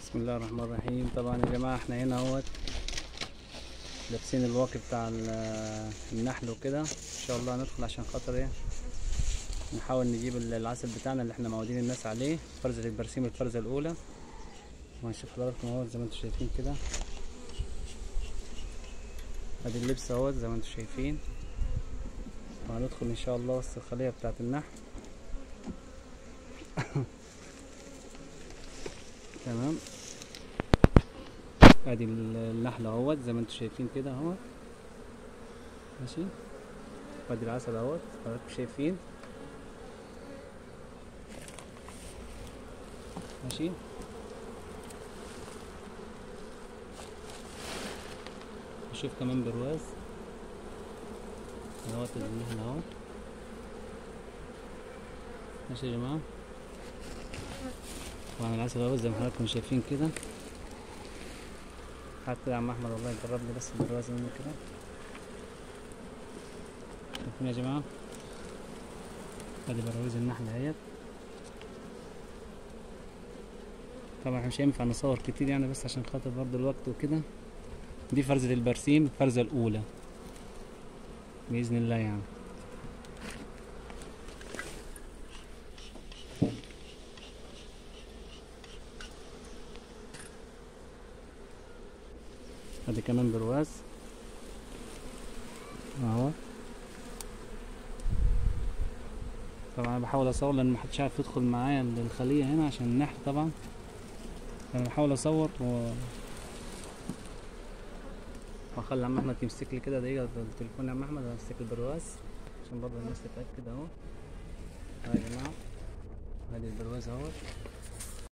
بسم الله الرحمن الرحيم طبعا يا جماعة احنا هنا اهوت لابسين الواقي بتاع ال- النحل وكده ان شاء الله هندخل عشان خاطر ايه نحاول نجيب ال- العسل بتاعنا اللي احنا معودين الناس عليه فرزة البرسيم الفرزة الاولى وهنشوف حضراتكم اهوت زي ما انتم شايفين كده ادي اللبس اهوت زي ما انتم شايفين وهندخل ان شاء الله وسط الخلية بتاعت النحل تمام ادي ال- النحل اهوت زي ما انتم شايفين كده اهوت ماشي وادي العسل اهوت حضراتكم شايفين ماشي نشوف كمان برواز اهوت النحل اهو ماشي يا جماعه طبعا العسل اهوت زي ما حضراتكم شايفين كده حتى يا عم احمد والله جرب لي بس البرواز منه كده شايفين يا جماعه ادي براويز النحل اهيت طبعا مش هينفع نصور كتير يعني بس عشان خاطر برضه الوقت وكده دي فرزة البرسيم الفرزة الأولى بإذن الله يعني ادي كمان برواز اهو طبعا انا بحاول اصور لان محدش عارف يدخل معايا الخلية هنا عشان النحل طبعا انا بحاول اصور و واخلي عم احمد يمسك لي كده دقيقة التليفون يا عم احمد امسك البرواز عشان برضه الناس تتأكد اهو اهو يا جماعة ادي البرواز اهو